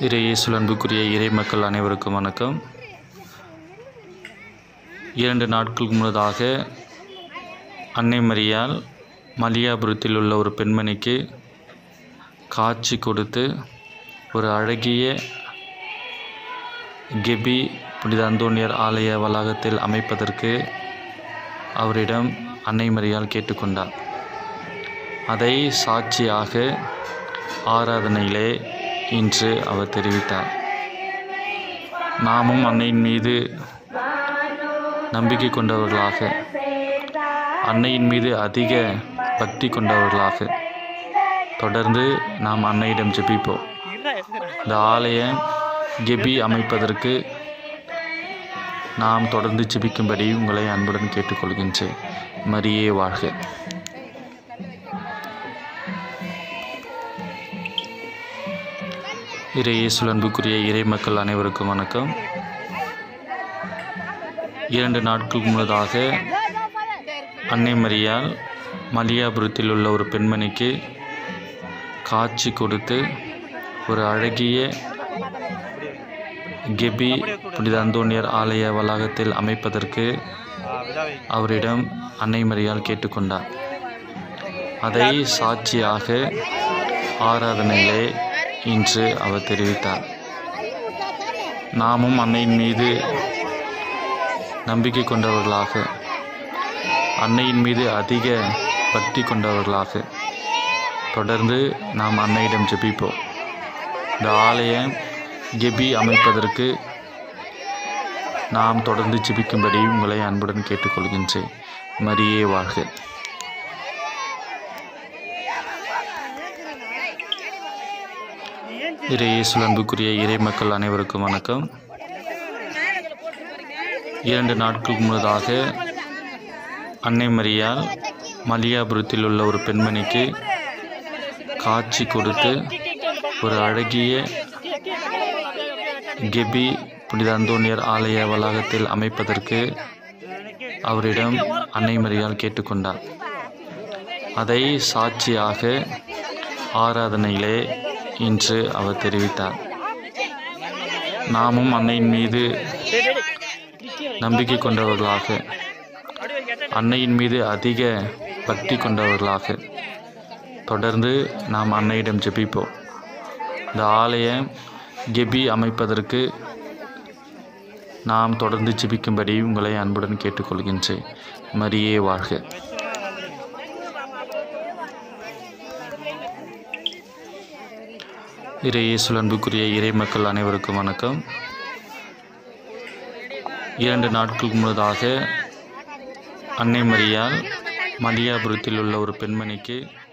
இறை இயேசுவில் அன்புக்குரிய இறை மக்கள் அனைவருக்கும் வணக்கம் இரண்டு நாட்களுக்கு முன்னதாக அன்னை மரியால் மலியாபுரத்தில் உள்ள ஒரு பெண்மணிக்கு காட்சி கொடுத்து ஒரு அழகிய கெபி புனித அந்தோனியர் ஆலய வளாகத்தில் அமைப்பதற்கு அவரிடம் அன்னை மரியால் கேட்டுக்கொண்டார் அதை சாட்சியாக ஆராதனையிலே இன்று அவர் தெரிவித்தார் நாமும் அன்னையின் மீது நம்பிக்கை கொண்டவர்களாக அன்னையின் மீது அதிக பக்தி கொண்டவர்களாக தொடர்ந்து நாம் அன்னையிடம் ஜெபிப்போம் இந்த ஆலய கெபி அமைப்பதற்கு நாம் தொடர்ந்து ஜெபிக்கும்படி உங்களை அன்புடன் கேட்டுக்கொள்கின்றேன் மரியே வாழ்க இறை இயேசுவில் அன்புக்குரிய இறை மக்கள் அனைவருக்கும் வணக்கம் இரண்டு நாட்களுக்கு முன்னதாக அன்னை மரியால் மலியாபுரத்தில் உள்ள ஒரு பெண்மணிக்கு காட்சி கொடுத்து ஒரு அழகிய கெபி புனித அந்தோனியர் ஆலய வளாகத்தில் அமைப்பதற்கு அவரிடம் அன்னை மரியால் கேட்டுக்கொண்டார் அதை சாட்சியாக ஆராதனையிலே இன்று அவர் தெரிவித்தார் நாமும் அன்னையின் மீது நம்பிக்கை கொண்டவர்களாக அன்னையின் மீது அதிக பக்தி கொண்டவர்களாக தொடர்ந்து நாம் அன்னையிடம் ஜெபிப்போம் இந்த ஆலய கெபி அமைப்பதற்கு நாம் தொடர்ந்து ஜெபிக்கும்படி உங்களை அன்புடன் கேட்டுக்கொள்கின்றேன் மரியே வாழ்க இறை இயேசுவில் அன்புக்குரிய இறை மக்கள் அனைவருக்கும் வணக்கம் இரண்டு நாட்களுக்கு முன்னதாக அன்னை மரியால் மலியாபுரத்தில் உள்ள ஒரு பெண்மணிக்கு காட்சி கொடுத்து ஒரு அழகிய கெபி புனித அந்தோனியர் ஆலய வளாகத்தில் அமைப்பதற்கு அவரிடம் அன்னை மரியால் கேட்டுக்கொண்டார் அதை சாட்சியாக ஆராதனையிலே இன்று அவர் தெரிவித்தார் நாமும் அன்னையின் மீது நம்பிக்கை கொண்டவர்களாக அன்னையின் மீது அதிக பக்தி கொண்டவர்களாக தொடர்ந்து நாம் அன்னையிடம் ஜெபிப்போம் இந்த ஆலய கெபி அமைப்பதற்கு நாம் தொடர்ந்து ஜெபிக்கும்படி உங்களை அன்புடன் கேட்டுக்கொள்கின்றேன் மரியே வாழ்க இறை இயேசுவில் அன்புக்குரிய இறை மக்கள் அனைவருக்கும் வணக்கம் இரண்டு நாட்களுக்கு முன்னதாக அன்னை மரியால் மலியாபுரத்தில் உள்ள ஒரு பெண்மணிக்கு